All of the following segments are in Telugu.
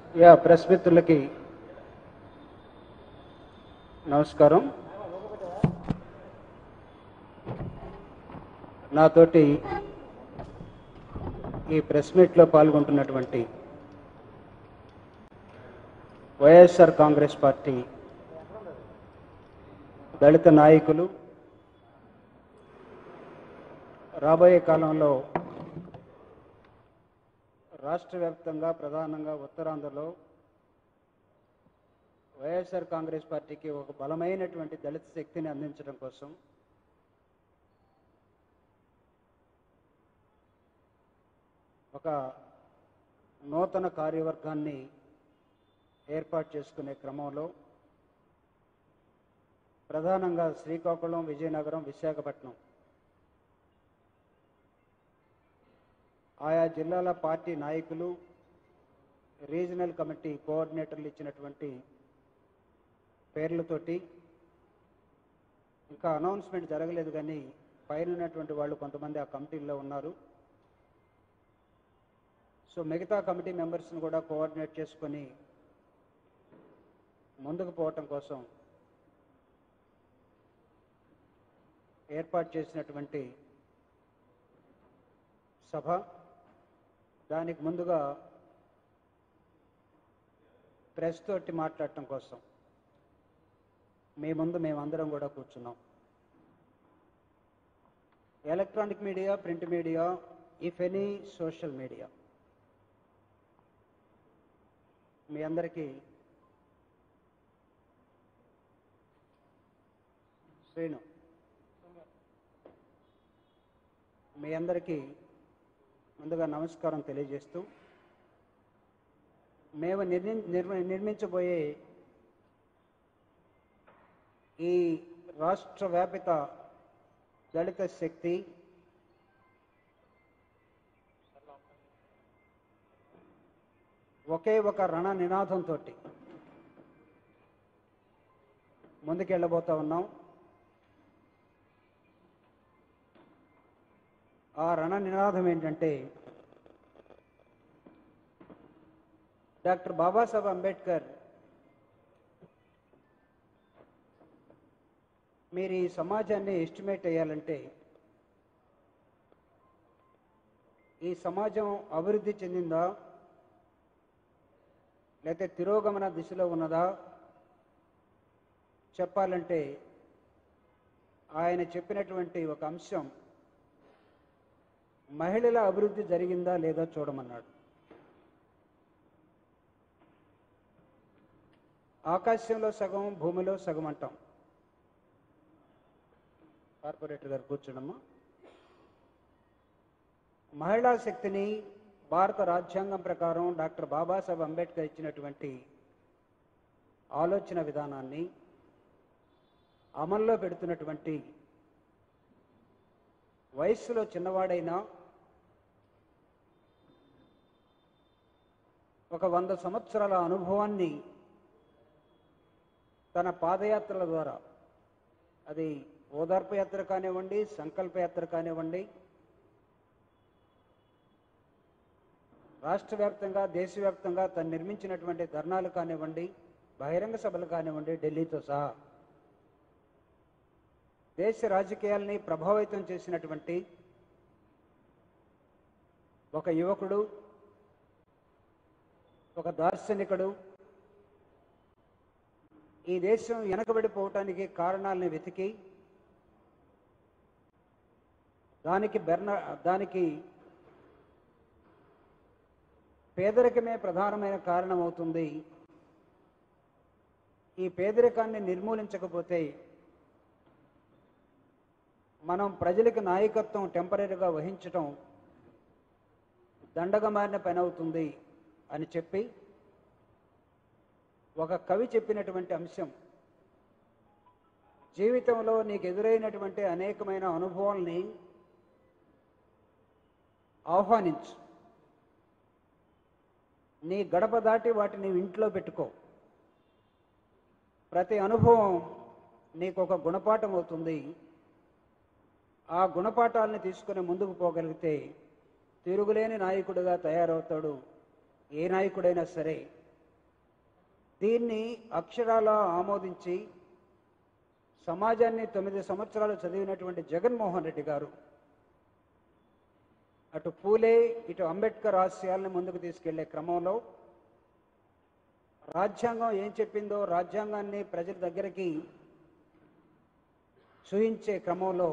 యా ప్రెస్ మిత్రులకి నమస్కారం నాతోటి ఈ ప్రెస్ మీట్లో పాల్గొంటున్నటువంటి వైఎస్ఆర్ కాంగ్రెస్ పార్టీ దళిత నాయకులు రాబోయే కాలంలో రాష్ట్ర వ్యాప్తంగా ప్రధానంగా ఉత్తరాంధ్రలో వైఎస్ఆర్ కాంగ్రెస్ పార్టీకి ఒక బలమైనటువంటి దళిత శక్తిని అందించడం కోసం ఒక నూతన కార్యవర్గాన్ని ఏర్పాటు చేసుకునే క్రమంలో ప్రధానంగా శ్రీకాకుళం విజయనగరం విశాఖపట్నం ఆయా జిల్లాల పార్టీ నాయకులు రీజనల్ కమిటీ కోఆర్డినేటర్లు ఇచ్చినటువంటి పేర్లతోటి ఇంకా అనౌన్స్మెంట్ జరగలేదు కానీ పైన ఉన్నటువంటి వాళ్ళు కొంతమంది ఆ కమిటీల్లో ఉన్నారు సో మిగతా కమిటీ మెంబర్స్ని కూడా కోఆర్డినేట్ చేసుకొని ముందుకు పోవటం కోసం ఏర్పాటు చేసినటువంటి సభ దానికి ముందుగా ప్రెస్ తోటి మాట్లాడటం కోసం మీ ముందు మేమందరం కూడా కూర్చున్నాం electronic media print media if any social media మీ అందరికీ శ్రీను మీ అందరికీ ముందుగా నమస్కారం తెలియజేస్తూ మేము నిర్మి నిర్మి- నిర్మించబోయే ఈ రాష్ట్ర వ్యాపిత దళిత శక్తి ఒకే ఒక రణ నినాదంతో ముందుకెళ్ళబోతా ఉన్నాం ఆ రణ నినాదం ఏంటంటే డాక్టర్ బాబాసాహెబ్ అంబేద్కర్ మీరు ఈ సమాజాన్ని ఎస్టిమేట్ చేయాలంటే ఈ సమాజం అభివృద్ధి చెందిందా లేకపోతే తిరోగమన దిశలో ఉన్నదా చెప్పాలంటే ఆయన చెప్పినటువంటి ఒక అంశం మహిళల అభివృద్ధి జరిగిందా లేదా చూడమన్నాడు ఆకాశంలో సగం భూమిలో సగం అంటాం కార్పొరేటర్ గారు కూర్చోడమ్మా మహిళా శక్తిని భారత రాజ్యాంగం ప్రకారం డాక్టర్ బాబాసాహెబ్ అంబేద్కర్ ఇచ్చినటువంటి ఆలోచన విధానాన్ని అమల్లో పెడుతున్నటువంటి వయస్సులో చిన్నవాడైనా ఒక వంద సంవత్సరాల అనుభవాన్ని తన పాదయాత్రల ద్వారా అది ఓదార్పు యాత్ర కానివ్వండి సంకల్ప యాత్ర కానివ్వండి రాష్ట్ర వ్యాప్తంగా దేశవ్యాప్తంగా తను నిర్మించినటువంటి ధర్నాలు కానివ్వండి బహిరంగ సభలు కానివ్వండి ఢిల్లీతో సహా దేశ రాజకీయాల్ని ప్రభావితం చేసినటువంటి ఒక యువకుడు ఒక దార్శనికుడు ఈ దేశం వెనకబడిపోవటానికి కారణాలని వెతికి దానికి బెర్న దానికి పేదరికమే ప్రధానమైన కారణం అవుతుంది ఈ పేదరికాన్ని నిర్మూలించకపోతే మనం ప్రజలకు నాయకత్వం టెంపరీగా వహించటం దండగా మారిన పని అవుతుంది అని చెప్పి ఒక కవి చెప్పినటువంటి అంశం జీవితంలో నీకు ఎదురైనటువంటి అనేకమైన అనుభవాల్ని ఆహ్వానించు నీ గడప దాటి వాటిని ఇంట్లో పెట్టుకో ప్రతి అనుభవం నీకు ఒక గుణపాఠం అవుతుంది ఆ గుణపాఠాలని తీసుకుని ముందుకు పోగలిగితే తిరుగులేని నాయకుడిగా తయారవుతాడు ఏ నాయకుడైనా సరే దీన్ని అక్షరాల ఆమోదించి సమాజాన్ని తొమ్మిది సంవత్సరాలు చదివినటువంటి జగన్మోహన్ రెడ్డి గారు అటు పూలే ఇటు అంబేద్కర్ ఆశయాల్ని ముందుకు తీసుకెళ్లే క్రమంలో రాజ్యాంగం ఏం చెప్పిందో రాజ్యాంగాన్ని ప్రజల దగ్గరికి చూయించే క్రమంలో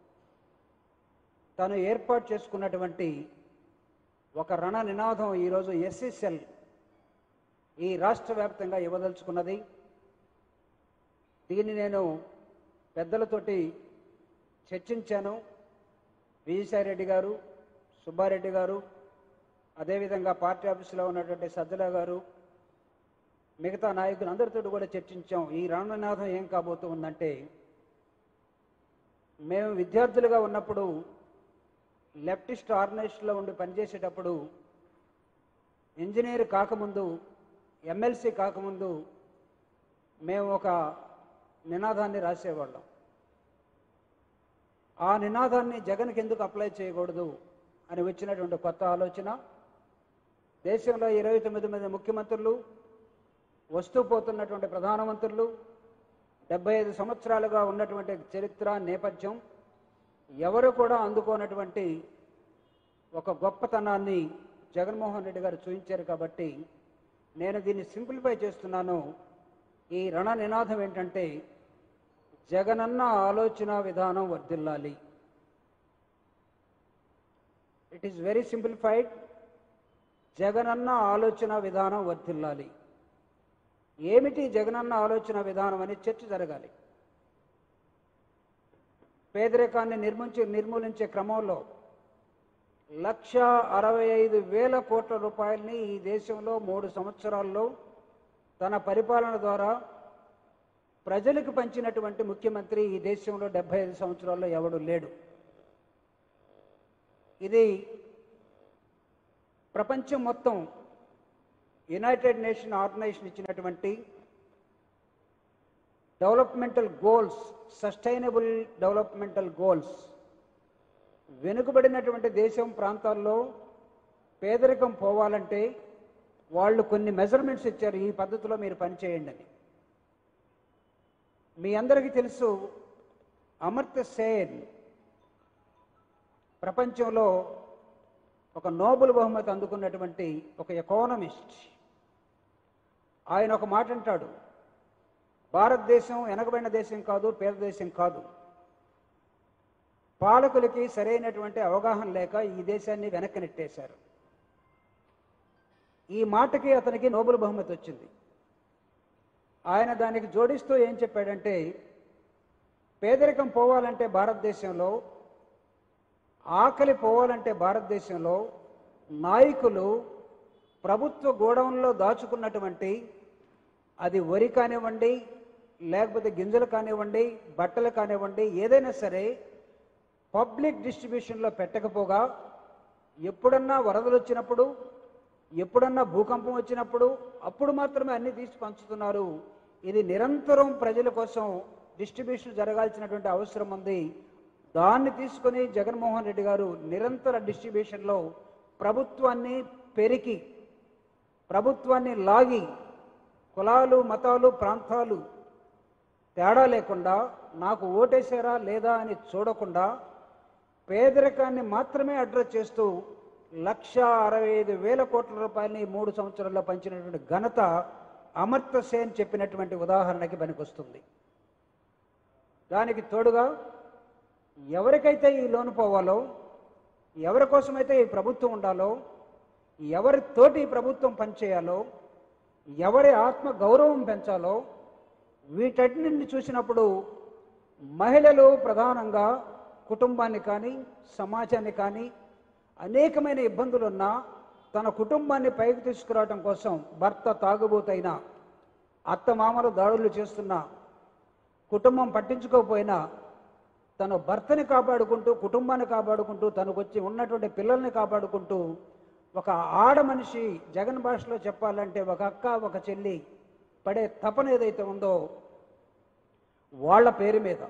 తను ఏర్పాటు చేసుకున్నటువంటి ఒక రణ నినాదం ఈరోజు ఎస్ఎస్ఎల్ ఈ రాష్ట్ర వ్యాప్తంగా ఇవ్వదలుచుకున్నది దీన్ని నేను పెద్దలతోటి చర్చించాను విజయసాయి రెడ్డి గారు సుబ్బారెడ్డి గారు అదేవిధంగా పార్టీ ఆఫీసులో ఉన్నటువంటి సజ్జల గారు మిగతా నాయకులు అందరితో కూడా చర్చించాం ఈ రణనినాదం ఏం కాబోతూ ఉందంటే మేము విద్యార్థులుగా ఉన్నప్పుడు లెఫ్టిస్ట్ ఆర్గనైజేషన్లో ఉండి పనిచేసేటప్పుడు ఇంజనీర్ కాకముందు ఎమ్మెల్సీ కాకముందు మేము ఒక నినాదాన్ని రాసేవాళ్ళం ఆ నినాదాన్ని జగన్కి ఎందుకు అప్లై చేయకూడదు అని వచ్చినటువంటి కొత్త ఆలోచన దేశంలో ఇరవై తొమ్మిది మంది ముఖ్యమంత్రులు వస్తూ పోతున్నటువంటి ప్రధానమంత్రులు డెబ్బై ఐదు సంవత్సరాలుగా ఉన్నటువంటి చరిత్ర నేపథ్యం ఎవరు కూడా అందుకోనటువంటి ఒక గొప్పతనాన్ని జగన్మోహన్ రెడ్డి గారు చూపించారు కాబట్టి నేను దీన్ని సింప్లిఫై చేస్తున్నాను ఈ రణ నినాదం ఏంటంటే జగనన్న ఆలోచన విధానం వర్ధిల్లాలి ఇట్ ఈస్ వెరీ సింప్లిఫైడ్ జగనన్న ఆలోచన విధానం వర్ధిల్లాలి ఏమిటి జగనన్న ఆలోచన విధానం అని చర్చ జరగాలి పేదరికాన్ని నిర్మించి నిర్మూలించే క్రమంలో లక్ష అరవై ఐదు వేల కోట్ల రూపాయలని ఈ దేశంలో మూడు సంవత్సరాల్లో తన పరిపాలన ద్వారా ప్రజలకు పంచినటువంటి ముఖ్యమంత్రి ఈ దేశంలో డెబ్బై ఐదు సంవత్సరాల్లో ఎవడు లేడు ఇది ప్రపంచం మొత్తం యునైటెడ్ నేషన్ ఆర్గనైజేషన్ ఇచ్చినటువంటి developmental goals sustainable developmental goals వెనుకబడినటువంటి దేశం ప్రాంతాల్లో పేదరికం పోవాలంటే వాళ్ళు కొన్ని మెజర్మెంట్స్ ఇచ్చారు ఈ పద్ధతిలో మీరు పనిచేయండి అని మీ అందరికీ తెలుసు అమర్త్య సేన్ ప్రపంచంలో ఒక నోబెల్ బహుమతి అందుకున్నటువంటి ఒక ఎకానమిస్ట్ ఆయన ఒక మాట అంటాడు భారతదేశం వెనకబడిన దేశం కాదు పేద దేశం కాదు పాలకులకి సరైనటువంటి అవగాహన లేక ఈ దేశాన్ని వెనక్కి నెట్టేశారు ఈ మాటకి అతనికి నోబెల్ బహుమతి వచ్చింది ఆయన దానికి జోడిస్తూ ఏం చెప్పాడంటే పేదరికం పోవాలంటే భారతదేశంలో ఆకలి పోవాలంటే భారతదేశంలో నాయకులు ప్రభుత్వ గోడౌన్లో దాచుకున్నటువంటి అది వరి కానివ్వండి లేకపోతే గింజలు కానివ్వండి బట్టలు కానివ్వండి ఏదైనా సరే పబ్లిక్ డిస్ట్రిబ్యూషన్లో పెట్టకపోగా ఎప్పుడన్నా వరదలు వచ్చినప్పుడు ఎప్పుడన్నా భూకంపం వచ్చినప్పుడు అప్పుడు మాత్రమే అన్ని తీసి పంచుతున్నారు ఇది నిరంతరం ప్రజల కోసం డిస్ట్రిబ్యూషన్ జరగాల్సినటువంటి అవసరం ఉంది దాన్ని తీసుకొని జగన్మోహన్ రెడ్డి గారు నిరంతర డిస్ట్రిబ్యూషన్లో ప్రభుత్వాన్ని పెరికి ప్రభుత్వాన్ని లాగి కులాలు మతాలు ప్రాంతాలు తేడా లేకుండా నాకు ఓటేశారా లేదా అని చూడకుండా పేదరికాన్ని మాత్రమే అడ్రస్ చేస్తూ లక్ష అరవై ఐదు వేల కోట్ల రూపాయలని మూడు సంవత్సరాల్లో పంచినటువంటి ఘనత అమర్త్య సేన్ చెప్పినటువంటి ఉదాహరణకి పనికొస్తుంది దానికి తోడుగా ఎవరికైతే ఈ లోను పోవాలో ఎవరి కోసమైతే ఈ ప్రభుత్వం ఉండాలో ఎవరితోటి ఈ ప్రభుత్వం పనిచేయాలో ఎవరి ఆత్మ గౌరవం పెంచాలో వీటన్నింటిని చూసినప్పుడు మహిళలు ప్రధానంగా కుటుంబాన్ని కానీ సమాజాన్ని కానీ అనేకమైన ఇబ్బందులున్నా తన కుటుంబాన్ని పైకి తీసుకురావడం కోసం భర్త తాగుబోతైన అత్తమామలు దాడులు చేస్తున్నా కుటుంబం పట్టించుకోకపోయినా తన భర్తని కాపాడుకుంటూ కుటుంబాన్ని కాపాడుకుంటూ తనకు వచ్చి ఉన్నటువంటి పిల్లల్ని కాపాడుకుంటూ ఒక ఆడ మనిషి జగన్ భాషలో చెప్పాలంటే ఒక అక్క ఒక చెల్లి పడే తపన ఏదైతే ఉందో వాళ్ళ పేరు మీద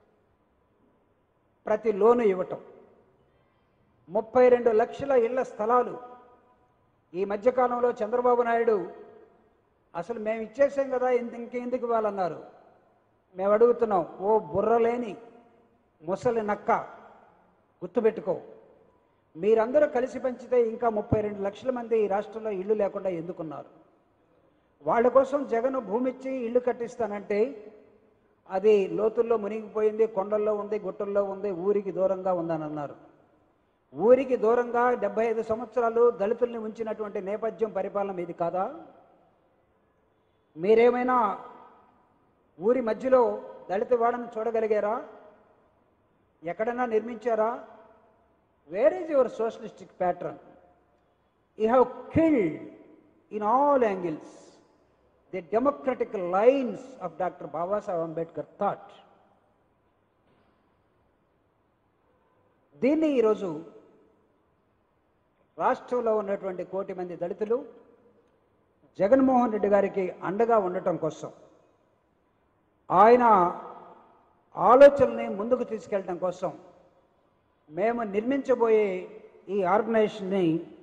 ప్రతి లోను ఇవ్వటం ముప్పై రెండు లక్షల ఇళ్ల స్థలాలు ఈ మధ్యకాలంలో చంద్రబాబు నాయుడు అసలు మేము ఇచ్చేసాం కదా ఇంత ఇంకెందుకు ఇవ్వాలన్నారు మేము అడుగుతున్నాం ఓ బుర్రలేని ముసలి నక్క గుర్తుపెట్టుకో మీరందరూ కలిసి పంచితే ఇంకా ముప్పై రెండు లక్షల మంది ఈ రాష్ట్రంలో ఇల్లు లేకుండా ఎందుకున్నారు వాళ్ళ కోసం జగన్ భూమి ఇచ్చి ఇల్లు కట్టిస్తానంటే అది లోతుల్లో మునిగిపోయింది కొండల్లో ఉంది గుట్టల్లో ఉంది ఊరికి దూరంగా ఉందని అన్నారు ఊరికి దూరంగా డెబ్బై ఐదు సంవత్సరాలు దళితుల్ని ఉంచినటువంటి నేపథ్యం పరిపాలన మీది కాదా మీరేమైనా ఊరి మధ్యలో దళిత వాడని చూడగలిగారా ఎక్కడైనా నిర్మించారా where is your socialistic pattern you have killed in all angles the democratic lines of doctor Babasaheb Ambedkar thought దీన్ని ఈరోజు రాష్ట్రంలో ఉన్నటువంటి కోటి మంది దళితులు జగన్మోహన్ రెడ్డి గారికి అండగా ఉండటం కోసం ఆయన ఆలోచనల్ని ముందుకు తీసుకెళ్ళటం కోసం మేము నిర్మించబోయే ఈ ఆర్గనైజేషన్ని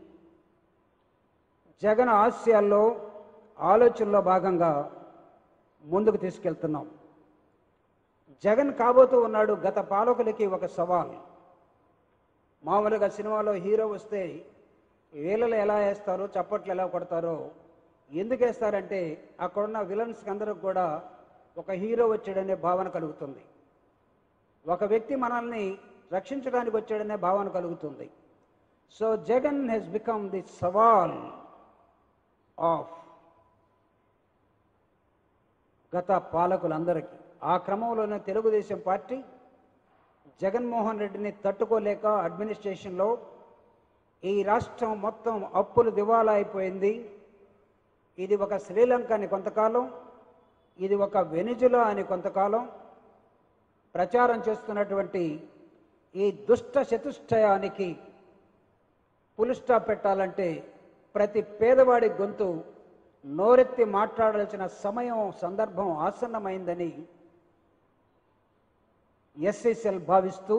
జగన్ ఆశయాల్లో ఆలోచనలో భాగంగా ముందుకు తీసుకెళ్తున్నాం జగన్ కాబోతూ ఉన్నాడు గత పాలకులకి ఒక సవాల్ మామూలుగా సినిమాలో హీరో వస్తే వేలలు ఎలా వేస్తారో చప్పట్లు ఎలా కొడతారో ఎందుకు వేస్తారంటే అక్కడున్న విలన్స్కి అందరికి కూడా ఒక హీరో వచ్చాడనే భావన కలుగుతుంది ఒక వ్యక్తి మనల్ని రక్షించడానికి వచ్చాడనే భావన కలుగుతుంది so Jagan he's become the సవాల్ ఆఫ్ గత పాలకులందరికీ ఆ క్రమంలోనే తెలుగుదేశం పార్టీ జగన్మోహన్ రెడ్డిని తట్టుకోలేక అడ్మినిస్ట్రేషన్లో ఈ రాష్ట్రం మొత్తం అప్పులు దివాలా అయిపోయింది ఇది ఒక శ్రీలంక అని కొంతకాలం ఇది ఒక వెనిజులా అని కొంతకాలం ప్రచారం చేస్తున్నటువంటి ఈ దుష్ట చతుష్టయానికి పులుస్టా పెట్టాలంటే ప్రతి పేదవాడి గొంతు నోరెత్తి మాట్లాడాల్సిన సమయం సందర్భం ఆసన్నమైందని ఎస్ఎస్ఎల్ భావిస్తూ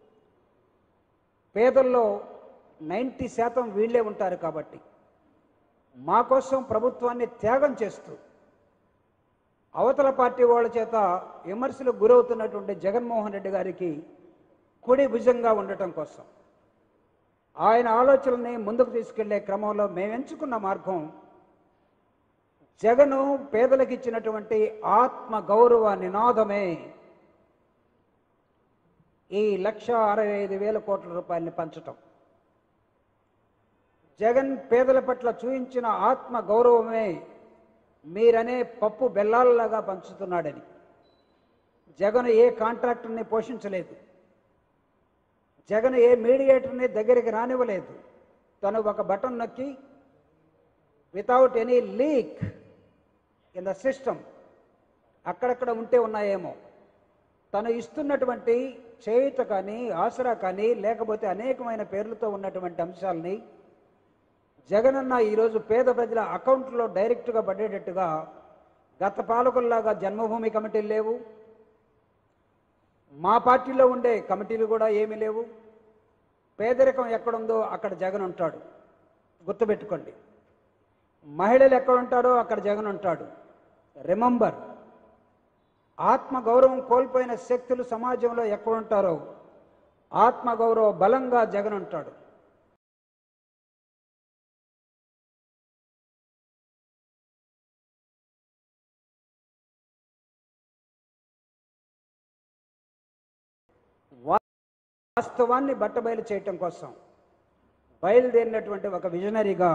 పేదల్లో నైంటీ శాతం వీళ్ళే ఉంటారు కాబట్టి మా కోసం ప్రభుత్వాన్ని త్యాగం చేస్తూ అవతల పార్టీ వాళ్ళ చేత విమర్శలకు గురవుతున్నటువంటి జగన్మోహన్ రెడ్డి గారికి కుడి భుజంగా ఉండటం కోసం ఆయన ఆలోచనల్ని ముందుకు తీసుకెళ్లే క్రమంలో మేము ఎంచుకున్న మార్గం జగను పేదలకు ఇచ్చినటువంటి ఆత్మ గౌరవ నినాదమే ఈ లక్ష అరవై ఐదు వేల కోట్ల రూపాయలని పంచటం జగన్ పేదల పట్ల చూయించిన ఆత్మ గౌరవమే మీరనే పప్పు బెల్లాలలాగా పంచుతున్నాడని జగన్ ఏ కాంట్రాక్టర్ని పోషించలేదు జగన్ ఏ మీడియేటర్ని దగ్గరికి రానివ్వలేదు తను ఒక బటన్ నొక్కి without any leak in the system అక్కడక్కడ ఉంటే ఉన్నాయేమో తను ఇస్తున్నటువంటి చేయుత కానీ ఆసరా కానీ లేకపోతే అనేకమైన పేర్లతో ఉన్నటువంటి అంశాలని జగనన్న ఈరోజు పేద ప్రజల అకౌంట్లో డైరెక్ట్గా పడేటట్టుగా గత పాలకుల్లాగా జన్మభూమి కమిటీలు లేవు మా పార్టీలో ఉండే కమిటీలు కూడా ఏమీ లేవు పేదరికం ఎక్కడుందో అక్కడ జగన్ ఉంటాడు గుర్తుపెట్టుకోండి మహిళలు ఎక్కడ ఉంటారో అక్కడ జగన్ ఉంటాడు రిమంబర్ ఆత్మగౌరవం కోల్పోయిన శక్తులు సమాజంలో ఎక్కడుంటారో ఆత్మగౌరవ బలంగా జగన్ ఉంటాడు వాస్తవాన్ని బట్టబయలు చేయటం కోసం బయలుదేరినటువంటి ఒక విజనరీగా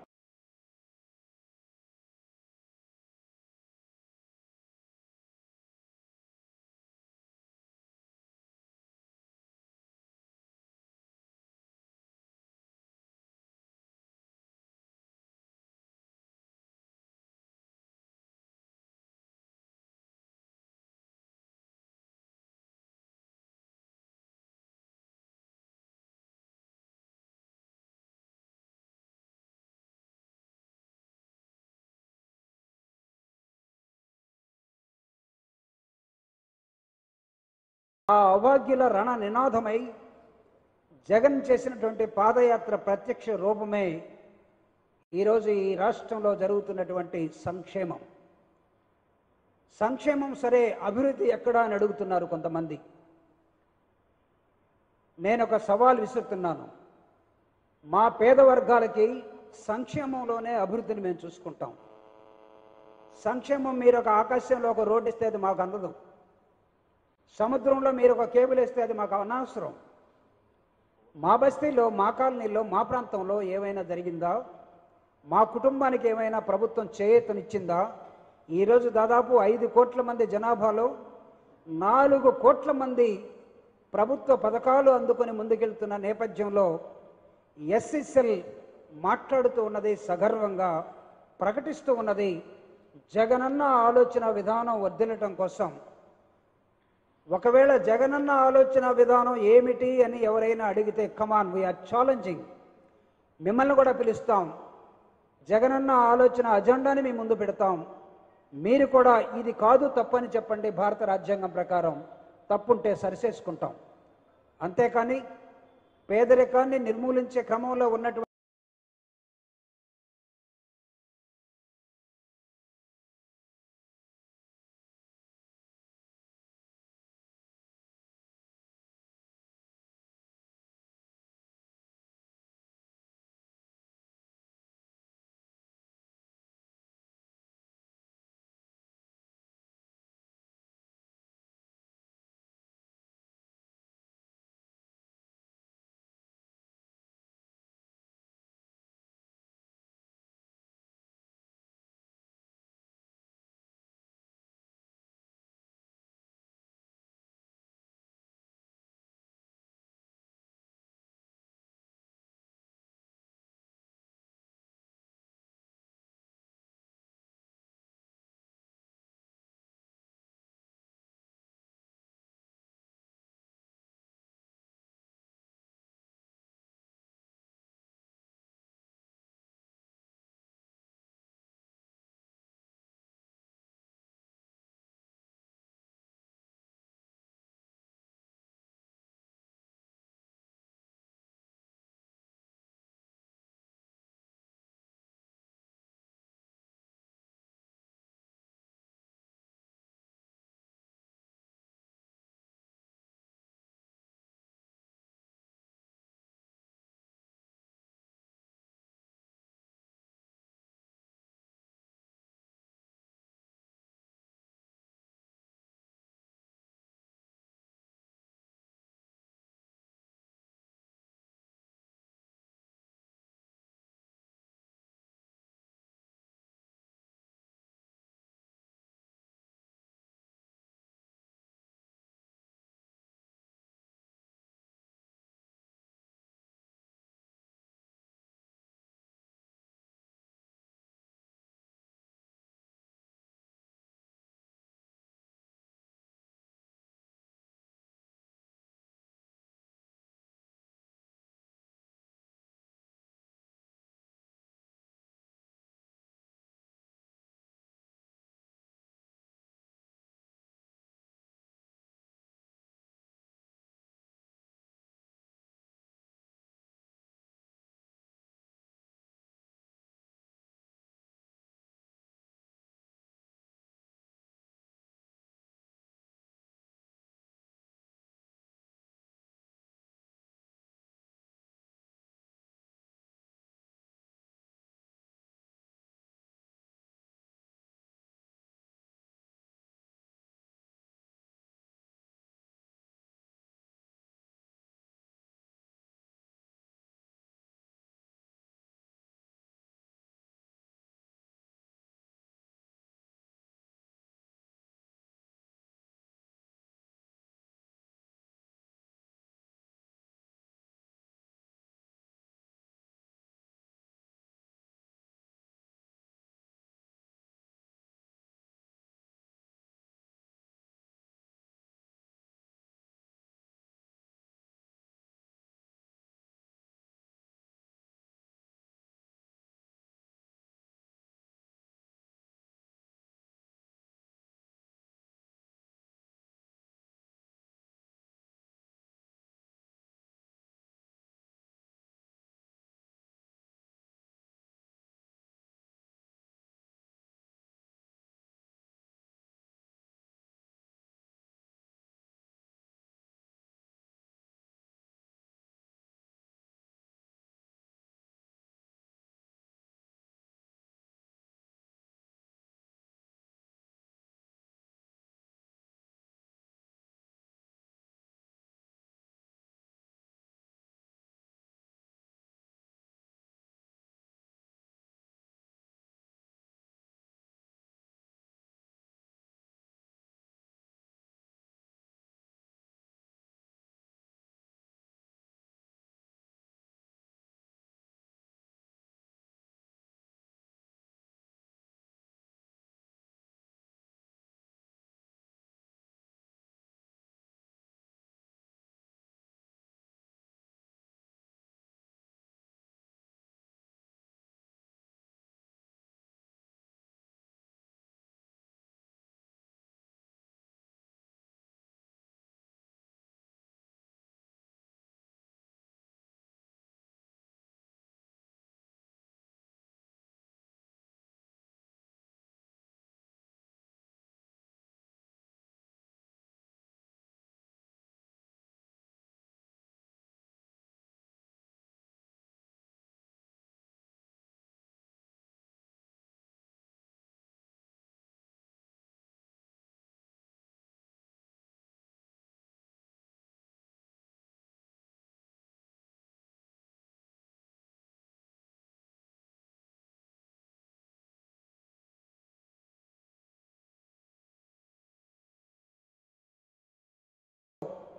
ఆ అభాగ్యుల రణ నినాదమై జగన్ చేసినటువంటి పాదయాత్ర ప్రత్యక్ష రూపమే ఈరోజు ఈ రాష్ట్రంలో జరుగుతున్నటువంటి సంక్షేమం సంక్షేమం సరే అభివృద్ధి ఎక్కడా అని అడుగుతున్నారు కొంతమంది నేను ఒక సవాల్ విసురుతున్నాను మా పేద వర్గాలకి సంక్షేమంలోనే అభివృద్ధిని మేము చూసుకుంటాం సంక్షేమం మీరు ఒక ఆకాశంలో ఒక రోడ్డు ఇస్తే అది మాకు అందదు సముద్రంలో మీరు ఒక కేబుల్ ఇస్తే అది మాకు అనవసరం మా బస్తీలో మా కాలనీలో మా ప్రాంతంలో ఏమైనా జరిగిందా మా కుటుంబానికి ఏమైనా ప్రభుత్వం చేయూతనిచ్చిందా ఈరోజు దాదాపు ఐదు కోట్ల మంది జనాభాలో నాలుగు కోట్ల మంది ప్రభుత్వ పథకాలు అందుకొని ముందుకెళ్తున్న నేపథ్యంలో ఎస్ఎస్ఎల్ మాట్లాడుతూ ఉన్నది సగర్వంగా ప్రకటిస్తూ ఉన్నది జగనన్న ఆలోచన విధానం వర్ధిల్లటం కోసం ఒకవేళ జగనన్న ఆలోచన విధానం ఏమిటి అని ఎవరైనా అడిగితే కమాన్ వీఆర్ ఛాలెంజింగ్ మిమ్మల్ని కూడా పిలుస్తాం జగనన్న ఆలోచన అజెండాని మీ ముందు పెడతాం మీరు కూడా ఇది కాదు తప్పని చెప్పండి భారత రాజ్యాంగం ప్రకారం తప్పుంటే సరిచేసుకుంటాం అంతేకాని పేదరికాన్ని నిర్మూలించే క్రమంలో ఉన్నటువంటి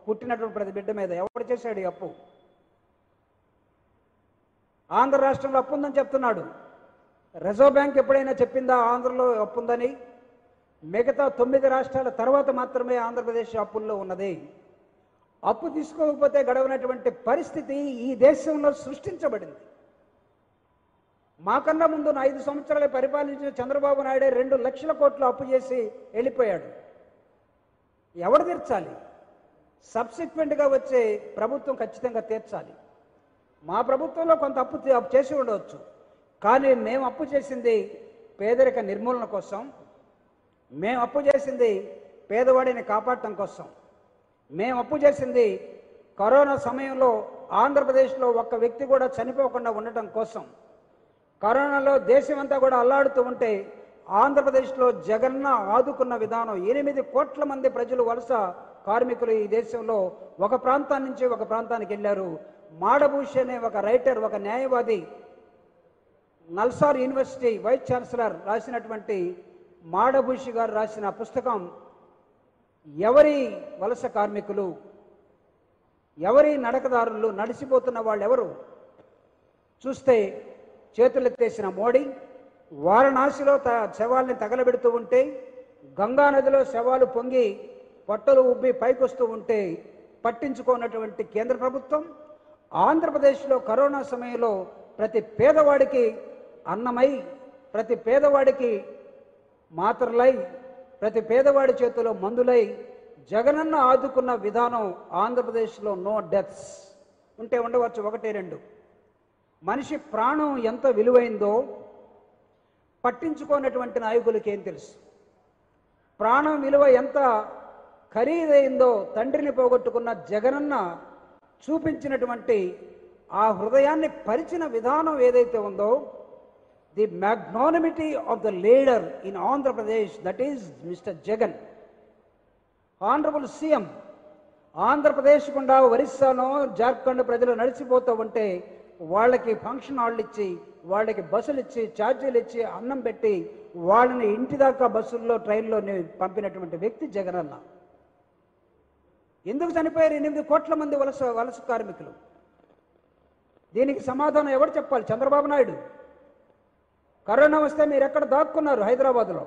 పుట్టినటువంటి ప్రతి బిడ్డ మీద ఎవడు చేశాడు ఈ అప్పు ఆంధ్ర రాష్ట్రంలో అప్పు ఉందని చెప్తున్నాడు రిజర్వ్ బ్యాంక్ ఎప్పుడైనా చెప్పిందా ఆంధ్రలో అప్పు ఉందని మిగతా తొమ్మిది రాష్ట్రాల తర్వాత మాత్రమే ఆంధ్రప్రదేశ్ అప్పుల్లో ఉన్నది అప్పు తీసుకోకపోతే గడవనటువంటి పరిస్థితి ఈ దేశంలో సృష్టించబడింది మాకన్నా ముందు నా ఐదు సంవత్సరాలు పరిపాలించిన చంద్రబాబు నాయుడే రెండు లక్షల కోట్లు అప్పు చేసి వెళ్ళిపోయాడు ఎవడు తీర్చాలి సబ్సిక్వెంట్గా వచ్చే ప్రభుత్వం ఖచ్చితంగా తీర్చాలి మా ప్రభుత్వంలో కొంత అప్పు తీ- అప్పు చేసి ఉండవచ్చు కానీ మేము అప్పు చేసింది పేదరిక నిర్మూలన కోసం మేము అప్పు చేసింది పేదవాడిని కాపాడటం కోసం మేము అప్పు చేసింది కరోనా సమయంలో ఆంధ్రప్రదేశ్లో ఒక్క వ్యక్తి కూడా చనిపోకుండా ఉండటం కోసం కరోనాలో దేశమంతా కూడా అల్లాడుతూ ఉంటే ఆంధ్రప్రదేశ్లో జగన్న ఆదుకున్న విధానం ఎనిమిది కోట్ల మంది ప్రజలు వలస కార్మికులు ఈ దేశంలో ఒక ప్రాంతం నుంచి ఒక ప్రాంతానికి వెళ్ళారు మాడభూషి అనే ఒక రైటర్ ఒక న్యాయవాది నల్సార్ యూనివర్సిటీ వైస్ ఛాన్సలర్ రాసినటువంటి మాడభూషి గారు రాసిన పుస్తకం ఎవరి వలస కార్మికులు ఎవరి నడకదారులు నడిచిపోతున్న వాళ్ళు ఎవరు చూస్తే చేతులెత్తేసిన మోడీ వారణాసిలో త శవాల్ని తగలబెడుతూ ఉంటే గంగా నదిలో శవాలు పొంగి పొట్టలు ఉబ్బి పైకొస్తూ ఉంటే పట్టించుకోనటువంటి కేంద్ర ప్రభుత్వం ఆంధ్రప్రదేశ్లో కరోనా సమయంలో ప్రతి పేదవాడికి అన్నమై ప్రతి పేదవాడికి మాత్రలై ప్రతి పేదవాడి చేతిలో మందులై జగనన్న ఆదుకున్న విధానం ఆంధ్రప్రదేశ్లో నో డెత్స్ ఉంటే ఉండవచ్చు ఒకటి రెండు మనిషి ప్రాణం ఎంత విలువైందో పట్టించుకోనటువంటి నాయకులకి ఏం తెలుసు ప్రాణం విలువ ఎంత ఖరీదైందో తండ్రిని పోగొట్టుకున్న జగనన్న చూపించినటువంటి ఆ హృదయాన్ని పరిచిన విధానం ఏదైతే ఉందో the magnanimity of the leader in Andhra Pradesh that is mister Jagan honourable CM Andhra Pradesh గుండా ఒరిస్సానో జార్ఖండ్ ప్రజలు నడిచిపోతూ ఉంటే వాళ్ళకి ఫంక్షన్ హాళ్ళు ఇచ్చి వాళ్ళకి బస్సులు ఇచ్చి ఛార్జీలు ఇచ్చి అన్నం పెట్టి వాళ్ళని ఇంటి దాకా బస్సుల్లో ట్రైన్లో పంపినటువంటి వ్యక్తి జగనన్న ఎందుకు చనిపోయారు ఎనిమిది కోట్ల మంది వలస వలస కార్మికులు దీనికి సమాధానం ఎవరు చెప్పాలి చంద్రబాబు నాయుడు కరోనా వస్తే మీరు ఎక్కడ దాక్కున్నారు హైదరాబాద్లో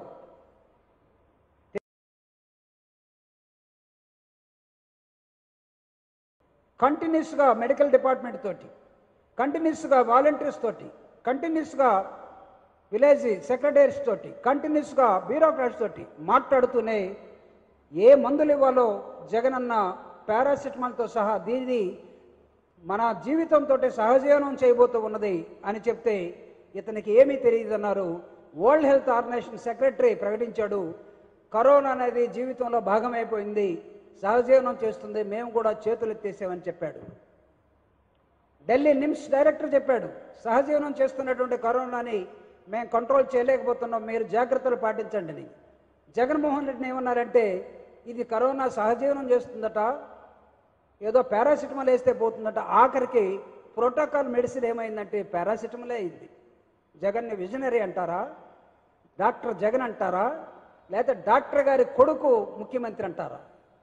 కంటిన్యూస్గా మెడికల్ డిపార్ట్మెంట్ తోటి కంటిన్యూస్గా వాలంటీర్స్ తోటి కంటిన్యూస్గా విలేజ్ సెక్రటరీస్ తోటి కంటిన్యూస్గా బ్యూరోక్రాట్స్ తోటి మాట్లాడుతూనే ఏ మందులు ఇవ్వాలో జగనన్న పారాసిటమాల్తో సహా దీన్ని మన జీవితంతో సహజీవనం చేయబోతూ ఉన్నది అని చెప్తే ఇతనికి ఏమీ తెలియదన్నారు వరల్డ్ హెల్త్ ఆర్గనైజేషన్ సెక్రటరీ ప్రకటించాడు కరోనా అనేది జీవితంలో భాగమైపోయింది సహజీవనం చేస్తుంది మేము కూడా చేతులు ఎత్తేసామని చెప్పాడు ఢిల్లీ నిమ్స్ డైరెక్టర్ చెప్పాడు సహజీవనం చేస్తున్నటువంటి కరోనాని మేము కంట్రోల్ చేయలేకపోతున్నాం మీరు జాగ్రత్తలు పాటించండి అని జగన్మోహన్ రెడ్డిని ఏమన్నారంటే ఇది కరోనా సహజీవనం చేస్తుందట ఏదో పారాసిటమాల్ వేస్తే పోతుందట ఆఖరికి ప్రోటోకాల్ మెడిసిన్ ఏమైందంటే పారాసిటమాలే అయింది జగన్ని విజనరీ అంటారా డాక్టర్ జగన్ అంటారా లేకపోతే డాక్టర్ గారి కొడుకు ముఖ్యమంత్రి అంటారా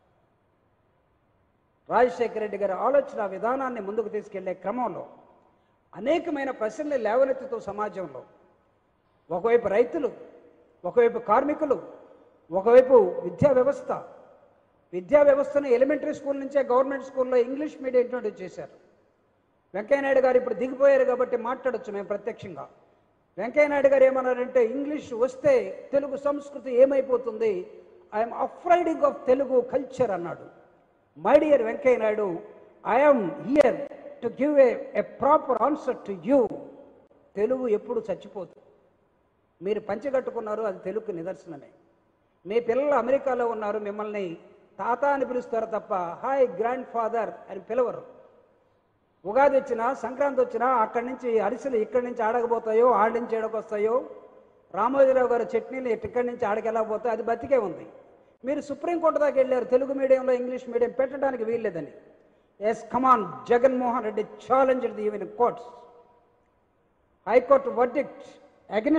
రాజశేఖర రెడ్డి గారి ఆలోచన విధానాన్ని ముందుకు తీసుకెళ్లే క్రమంలో అనేకమైన ప్రశ్నలు లేవనెత్తుతూ సమాజంలో ఒకవైపు రైతులు ఒకవైపు కార్మికులు ఒకవైపు విద్యా వ్యవస్థ విద్యా వ్యవస్థను ఎలిమెంటరీ స్కూల్ నుంచే గవర్నమెంట్ స్కూల్లో ఇంగ్లీష్ మీడియం ఇంట్రొడ్యూస్ చేశారు వెంకయ్యనాయుడు గారు ఇప్పుడు దిగిపోయారు కాబట్టి మాట్లాడొచ్చు మేము ప్రత్యక్షంగా వెంకయ్యనాయుడు గారు ఏమన్నారంటే ఇంగ్లీష్ వస్తే తెలుగు సంస్కృతి ఏమైపోతుంది I'm afraiding of Telugu culture అన్నాడు my dear Venkaiah Naidu I'm here to give a a proper answer to you Telugu ఎప్పుడు చచ్చిపోదు మీరు పంచగట్టుకున్నారు అది తెలుగుకు నిదర్శనమే మీ పిల్లలు అమెరికాలో ఉన్నారు మిమ్మల్ని తాత అని పిలుస్తారు తప్ప హాయ్ గ్రాండ్ ఫాదర్ అని పిలవరు ఉగాది వచ్చినా సంక్రాంతి వచ్చినా అక్కడి నుంచి అరిసెలు ఇక్కడి నుంచి ఆడకపోతాయో ఆడి నుంచి ఏడకొస్తాయో రామోజీరావు గారు చట్నీలు ఇక్కడి నుంచి ఆడకెళ్ళకపోతే అది బతికే ఉంది మీరు సుప్రీంకోర్టు దాకా వెళ్ళారు తెలుగు మీడియంలో ఇంగ్లీష్ మీడియం పెట్టడానికి వీల్లేదని yes come on Jaganmohan Reddy challenge the even courts high court verdict against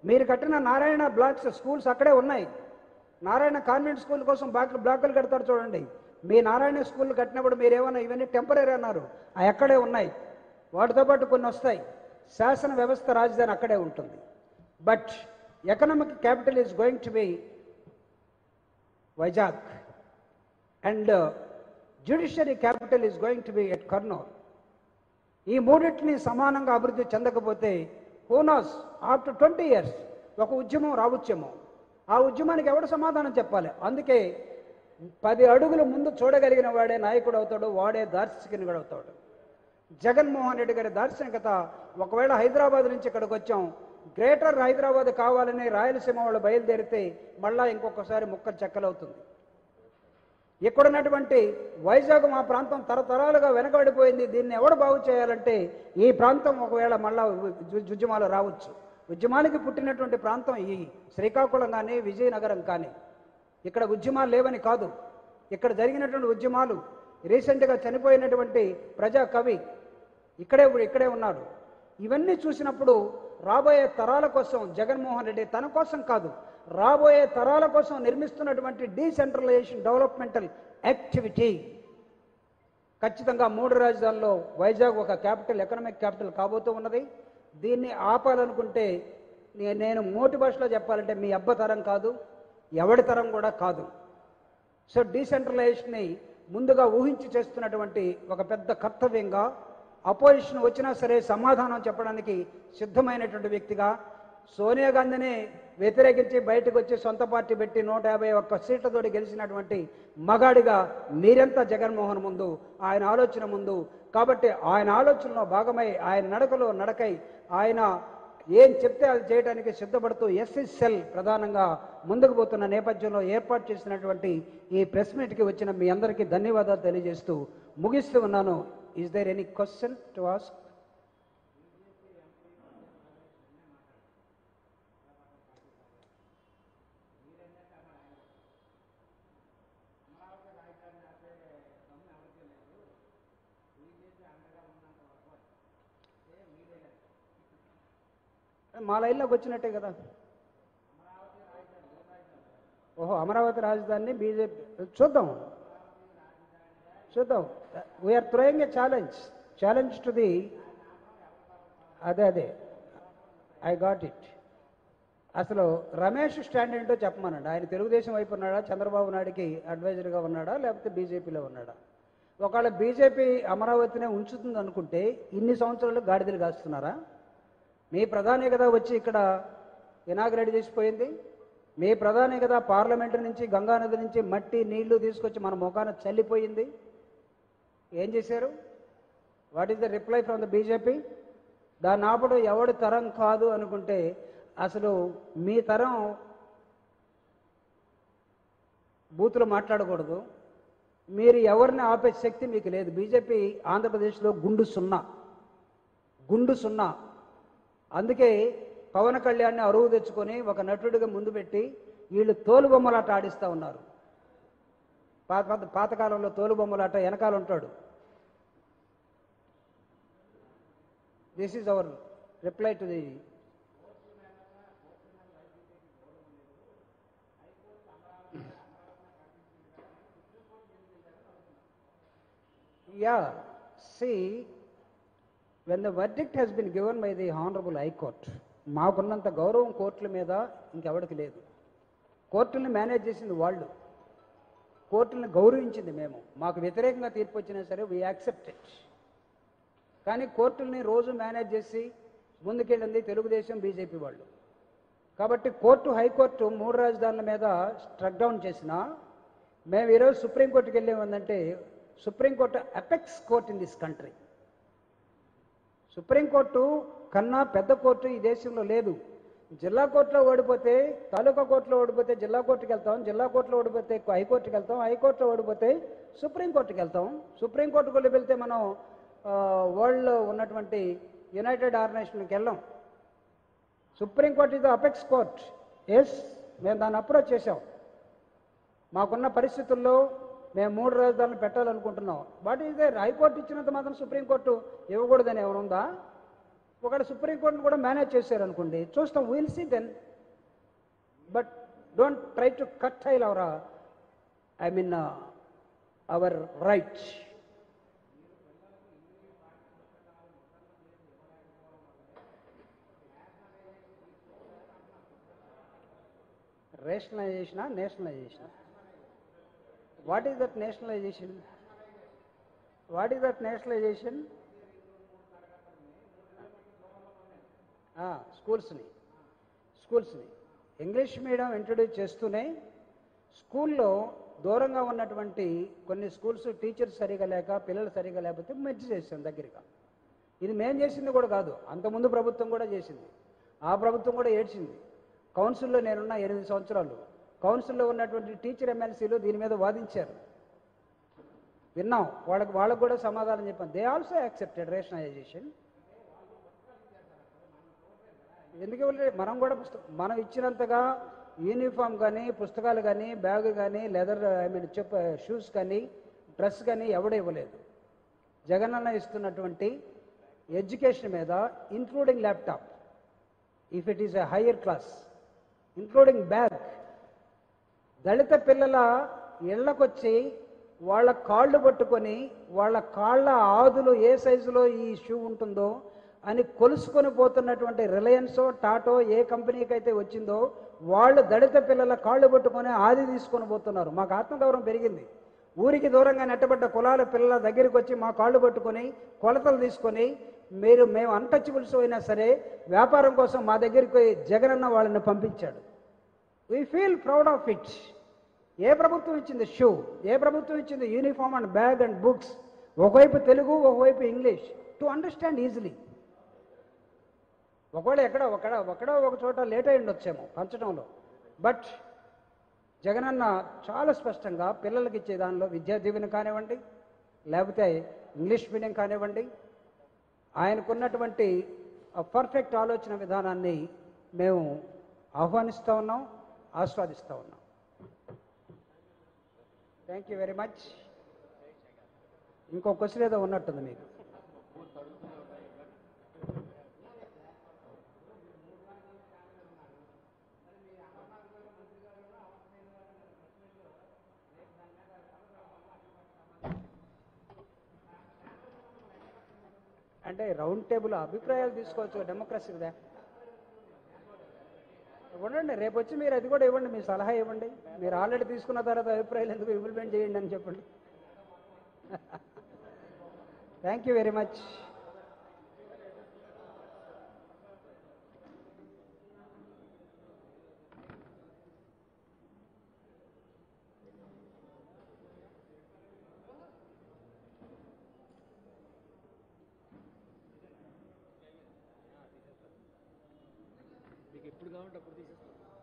మీరు కట్టిన నారాయణ బ్లాక్స్ స్కూల్స్ అక్కడే ఉన్నాయి నారాయణ కాన్వెంట్ స్కూల్ కోసం బ్లాక్ బ్లాకులు కడతారు చూడండి మీ నారాయణ స్కూల్ కట్టినప్పుడు మీరేమన్నా ఇవన్నీ టెంపరీ అన్నారు అవి అక్కడే ఉన్నాయి వాటితో పాటు కొన్ని వస్తాయి శాసన వ్యవస్థ రాజధాని అక్కడే ఉంటుంది but economic capital is going to be Vizag and judiciary capital is going to be at Kurnool ఈ మూడింటిని సమానంగా అభివృద్ధి చెందకపోతే హోనాస్ ఆఫ్టర్ ట్వంటీ ఇయర్స్ ఒక ఉద్యమం రావచ్చేమో ఆ ఉద్యమానికి ఎవడు సమాధానం చెప్పాలి అందుకే పది అడుగులు ముందు చూడగలిగిన వాడే నాయకుడు అవుతాడు వాడే దార్శనికుడు అవుతాడు జగన్మోహన్ రెడ్డి గారి దార్శనికత ఒకవేళ హైదరాబాద్ నుంచి ఇక్కడికి వచ్చాం గ్రేటర్ హైదరాబాద్ కావాలని రాయలసీమ వాళ్ళు బయలుదేరితే మళ్ళా ఇంకొకసారి ముక్క చెక్కలవుతుంది ఇక్కడున్నటువంటి వైజాగ్ మా ప్రాంతం తరతరాలుగా వెనకబడిపోయింది దీన్ని ఎవడు బాగు చేయాలంటే ఈ ప్రాంతం ఒకవేళ మళ్ళా ఉ- ఉద్యమాలు రావచ్చు ఉద్యమానికి పుట్టినటువంటి ప్రాంతం ఈ శ్రీకాకుళం కానీ విజయనగరం కానీ ఇక్కడ ఉద్యమాలు లేవని కాదు ఇక్కడ జరిగినటువంటి ఉద్యమాలు రీసెంట్గా చనిపోయినటువంటి ప్రజా కవి ఇక్కడే ఇక్కడే ఉన్నాడు ఇవన్నీ చూసినప్పుడు రాబోయే తరాల కోసం జగన్మోహన్ రెడ్డి తన కోసం కాదు రాబోయే తరాల కోసం నిర్మిస్తున్నటువంటి డీసెంట్రలైజేషన్ డెవలప్మెంటల్ యాక్టివిటీ ఖచ్చితంగా మూడు రాజధానుల్లో వైజాగ్ ఒక క్యాపిటల్ ఎకనామిక్ క్యాపిటల్ కాబోతూ ఉన్నది దీన్ని ఆపాలనుకుంటే నే- నేను మోటి భాషలో చెప్పాలంటే మీ అబ్బ తరం కాదు ఎవడి తరం కూడా కాదు సో డీసెంట్రలైజేషన్ని ముందుగా ఊహించి చేస్తున్నటువంటి ఒక పెద్ద కర్తవ్యంగా అపోజిషన్ వచ్చినా సరే సమాధానం చెప్పడానికి సిద్ధమైనటువంటి వ్యక్తిగా సోనియా గాంధీని వ్యతిరేకించి బయటకు వచ్చి సొంత పార్టీ పెట్టి నూట యాభై ఒక్క సీట్లతోటి గెలిచినటువంటి మగాడిగా మీరెంత జగన్మోహన్ ముందు ఆయన ఆలోచన ముందు కాబట్టి ఆయన ఆలోచనలో భాగమై ఆయన నడకలో నడకై ఆయన ఏం చెప్తే అది చేయడానికి సిద్ధపడుతూ ఎస్ఎస్ఎల్ ప్రధానంగా ముందుకు పోతున్న నేపథ్యంలో ఏర్పాటు చేసినటువంటి ఈ ప్రెస్ మీట్కి వచ్చిన మీ అందరికీ ధన్యవాదాలు తెలియజేస్తూ ముగిస్తూ ఉన్నాను is there any question to ask మా లైన్లోకి వచ్చినట్టే కదా ఓహో అమరావతి రాజధానిని బీజేపీ చూద్దాం చూద్దాం we're throwing a challenge challenge to the అదే అదే ఐ గాట్ ఇట్ అసలు రమేష్ స్టాండ్ ఏంటో చెప్పమనండి ఆయన తెలుగుదేశం వైపు ఉన్నాడా చంద్రబాబు నాయుడుకి అడ్వైజర్గా ఉన్నాడా లేకపోతే బీజేపీలో ఉన్నాడా ఒకవేళ బీజేపీ అమరావతినే ఉంచుతుంది అనుకుంటే ఇన్ని సంవత్సరాలు గాడిదలు కాస్తున్నారా మీ ప్రధాని కదా వచ్చి ఇక్కడ ఇనాగ్రేట్ చేసిపోయింది మీ ప్రధాని కదా పార్లమెంటు నుంచి గంగానది నుంచి మట్టి నీళ్లు తీసుకొచ్చి మన ముఖాన చల్లిపోయింది ఏం చేశారు what is the reply from the BJP దాన్ని ఆపడం ఎవడి తరం కాదు అనుకుంటే అసలు మీ తరం బూతులు మాట్లాడకూడదు మీరు ఎవరిని ఆపే శక్తి మీకు లేదు బీజేపీ ఆంధ్రప్రదేశ్లో గుండు సున్నా గుండు సున్నా అందుకే పవన్ కళ్యాణ్ని అరువు తెచ్చుకొని ఒక నటుడిగా ముందు పెట్టి వీళ్ళు తోలుబొమ్మలాట ఆడిస్తూ ఉన్నారు పాత పాత పాతకాలంలో తోలుబొమ్మలాట వెనకాల ఉంటాడు this is our reply to the Yeah, see, when the verdict has been given by the Honorable High Court, మాకున్నంత గౌరవం కోర్టుల మీద ఇంకెవరికి లేదు కోర్టుల్ని మేనేజ్ చేసింది వాళ్ళు కోర్టుల్ని గౌరవించింది మేము మాకు వ్యతిరేకంగా తీర్పు వచ్చినా సరే వీ యాక్సెప్ట్ ఇట్ కానీ కోర్టుల్ని రోజు మేనేజ్ చేసి ముందుకెళ్ళింది తెలుగుదేశం బీజేపీ వాళ్ళు కాబట్టి కోర్టు హైకోర్టు మూడు రాజధానుల మీద స్ట్రక్ డౌన్ చేసినా మేము ఈరోజు సుప్రీంకోర్టుకి వెళ్ళేమందంటే supreme court apex court in this country supreme court కన్నా పెద్ద కోర్టు ఈ దేశంలో లేదు జిల్లా కోర్టులో ఓడిపోతే తాలూకా కోర్టులో ఓడిపోతే జిల్లా కోర్టుకి వెళ్తాం జిల్లా కోర్టులో ఓడిపోతే హైకోర్టుకి వెళ్తాం హైకోర్టులో ఓడిపోతే సుప్రీంకోర్టుకి వెళ్తాం సుప్రీంకోర్టుకు వెళ్ళి వెళ్తే మనం ఆ, వరల్డ్లో ఉన్నటువంటి యునైటెడ్ ఆర్గనైజేషన్కి వెళ్ళాం సుప్రీంకోర్టు ఇది అపెక్స్ కోర్ట్ ఎస్ మేము దాన్ని అప్రోచ్ చేసాం మాకున్న పరిస్థితుల్లో మేము మూడు రాజధానులు పెట్టాలనుకుంటున్నాం వాట్ ఈస్ దేర్ హైకోర్టు ఇచ్చినంత మాత్రం సుప్రీంకోర్టు ఇవ్వకూడదని ఏమైనా ఉందా ఒకవేళ సుప్రీంకోర్టును కూడా మేనేజ్ చేశారు అనుకోండి చూస్తాం will see then but don't try to cut hail our I mean our right రేషనలైజేషనా nationalisation what is that nationalisation what is that nationalisation స్కూల్స్ని స్కూల్స్ని ఇంగ్లీష్ మీడియం ఇంట్రొడ్యూస్ చేస్తూనే స్కూల్లో దూరంగా ఉన్నటువంటి కొన్ని స్కూల్స్ టీచర్స్ సరిగా లేక పిల్లలు సరిగా లేకపోతే మెర్చి చేసాం దగ్గరగా ఇది మేం చేసింది కూడా కాదు అంతకుముందు ప్రభుత్వం కూడా చేసింది ఆ ప్రభుత్వం కూడా ఏడ్చింది కౌన్సిల్లో నేనున్న ఎనిమిది సంవత్సరాలు కౌన్సిల్లో ఉన్నటువంటి టీచర్ ఎమ్మెల్సీలు దీని మీద వాదించారు విన్నాం వాళ్ళకి వాళ్ళకు కూడా సమాధానం చెప్పాను దే ఆల్సో యాక్సెప్టెడ్ రేషనలైజేషన్ ఎందుకు ఇవ్వలేదు? మనం కూడా పుస్తకం మనం ఇచ్చినంతగా యూనిఫామ్ కానీ పుస్తకాలు కానీ బ్యాగ్ కానీ లెదర్ ఐ మీన్ చెప్ షూస్ కానీ డ్రెస్ కానీ ఎవడ ఇవ్వలేదు జగనన్న ఇస్తున్నటువంటి ఎడ్యుకేషన్ మీద including laptop if it is a higher class including bag దళిత పిల్లల ఇళ్లకొచ్చి వాళ్ళ కాళ్ళు పట్టుకొని వాళ్ళ కాళ్ళ ఆదులు ఏ సైజులో ఈ షూ ఉంటుందో అని కొలుసుకొని పోతున్నటువంటి రిలయన్సో టాటో ఏ కంపెనీకి అయితే వచ్చిందో వాళ్ళు దళిత పిల్లల కాళ్ళు పట్టుకొని ఆది తీసుకొని పోతున్నారు మాకు ఆత్మగౌరవం పెరిగింది ఊరికి దూరంగా నెట్టబడ్డ కులాల పిల్లల దగ్గరికి వచ్చి మా కాళ్ళు పట్టుకొని కొలతలు తీసుకొని మీరు మేము అన్టచబుల్స్ అయినా సరే వ్యాపారం కోసం మా దగ్గరికి జగనన్న వాళ్ళని పంపించాడు we feel proud of it ఏ ప్రభుత్వం ఇచ్చింది షూ ఏ ప్రభుత్వం ఇచ్చింది uniform and bag and books ఒకవైపు తెలుగు ఒకవైపు ఇంగ్లీష్ టు అండర్స్టాండ్ ఈజీలీ ఒకవేళ ఎక్కడ ఒకడ ఒకడో ఒక చోట లేట్ అయి ఉండొచ్చేమో పంచడంలో బట్ జగనన్న చాలా స్పష్టంగా పిల్లలకి ఇచ్చే దానిలో విద్యా దీవెన కానివ్వండి లేకపోతే ఇంగ్లీష్ మీడియం కానివ్వండి ఆయనకున్నటువంటి పర్ఫెక్ట్ ఆలోచన విధానాన్ని మేము ఆహ్వానిస్తూ ఉన్నాం ఆస్వాదిస్తూ ఉన్నాం థ్యాంక్ యూ వెరీ మచ్ ఇంకో క్వశ్చన్ ఏదో ఉన్నట్టుంది మీకు అంటే రౌండ్ టేబుల్ అభిప్రాయాలు తీసుకోవచ్చు డెమోక్రసీ కదా ఇవ్వండి రేపు వచ్చి మీరు అది కూడా ఇవ్వండి మీ సలహా ఇవ్వండి మీరు ఆల్రెడీ తీసుకున్న తర్వాత అభిప్రాయాలు ఎందుకు ఇంప్లిమెంట్ చేయండి అని చెప్పండి థ్యాంక్ యూ వెరీ మచ్ మీకు ఎప్పుడు కావాలంటే అప్పుడు తీసేస్తాం